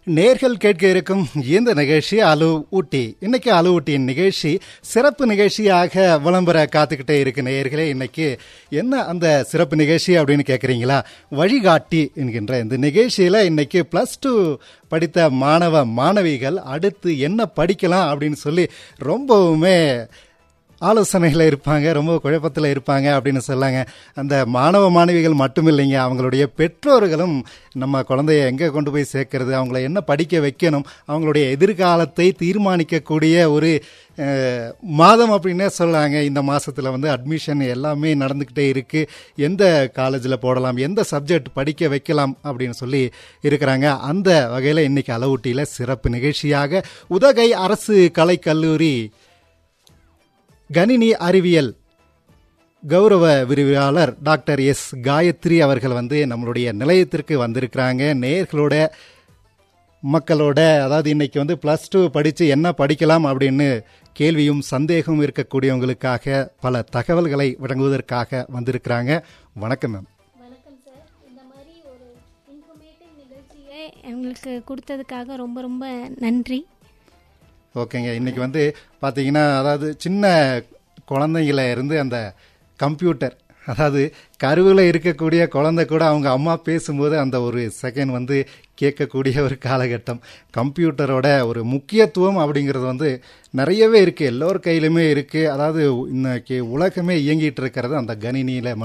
நேர்கள் கேட்க இருக்கும் இந்த நிகழ்ச்சி அலு ஊட்டி இன்னைக்கு அலு ஊட்டியின் நிகழ்ச்சி சிறப்பு நிகழ்ச்சியாக விளம்பர காத்துக்கிட்டே இருக்கு நேயர்களே இன்னைக்கு என்ன அந்த சிறப்பு நிகழ்ச்சி அப்படின்னு கேட்குறீங்களா வழிகாட்டி என்கின்ற இந்த நிகழ்ச்சியில் இன்னைக்கு ப்ளஸ் டூ படித்த மாணவ மாணவிகள் அடுத்து என்ன படிக்கலாம் அப்படின்னு சொல்லி ரொம்பவுமே ஆலோசனையில் இருப்பாங்க ரொம்ப குழப்பத்தில் இருப்பாங்க அப்படின்னு சொல்லாங்க அந்த மாணவ மாணவிகள் மட்டும் இல்லைங்க அவங்களுடைய பெற்றோர்களும் நம்ம குழந்தைய எங்கே கொண்டு போய் சேர்க்கறது அவங்கள என்ன படிக்க வைக்கணும் அவங்களுடைய எதிர்காலத்தை தீர்மானிக்கக்கூடிய ஒரு அஹ், மாதம் அப்படின்னே சொல்லாங்க இந்த மாசத்துல வந்து அட்மிஷன் எல்லாமே நடந்துக்கிட்டே இருக்கு எந்த காலேஜில் போடலாம் எந்த சப்ஜெக்ட் படிக்க வைக்கலாம் அப்படின்னு சொல்லி இருக்கிறாங்க அந்த வகையில் இன்னைக்கு அளவூட்டியில் சிறப்பு நிகழ்ச்சியாக உதகை அரசு கலைக்கல்லூரி கணினி அறிவியல் கௌரவ விரிவாளர் டாக்டர் எஸ் காயத்ரி அவர்கள் வந்து நம்மளுடைய நிலையத்திற்கு வந்திருக்கிறாங்க நேர்களோட மக்களோட அதாவது இன்னைக்கு வந்து ப்ளஸ் டூ படித்து என்ன படிக்கலாம் அப்படின்னு கேள்வியும் சந்தேகமும் இருக்கக்கூடியவங்களுக்காக பல தகவல்களை வழங்குவதற்காக வந்திருக்கிறாங்க வணக்கம் மேம் வணக்கம் சார் இந்த மாதிரி ஒரு இன்ஃபர்மேட்டிவ் நிகழ்ச்சியை எங்களுக்கு கொடுத்ததுக்காக ரொம்ப ரொம்ப நன்றி ஓகேங்க இன்னைக்கு வந்து பார்த்தீங்கன்னா அதாவது சின்ன குழந்தைங்கள இருந்து அந்த கம்ப்யூட்டர் அதாவது கருவில் இருக்கக்கூடிய குழந்தை கூட அவங்க அம்மா பேசும்போது அந்த ஒரு செகண்ட் வந்து கேட்கக்கூடிய ஒரு காலகட்டம் கம்ப்யூட்டரோட ஒரு முக்கியத்துவம் அப்படிங்கிறது வந்து நிறையவே இருக்குது எல்லோர் கையிலுமே இருக்குது அதாவது இன்னைக்கு உலகமே இயங்கிட்டு இருக்கிறது அந்த கணினியில்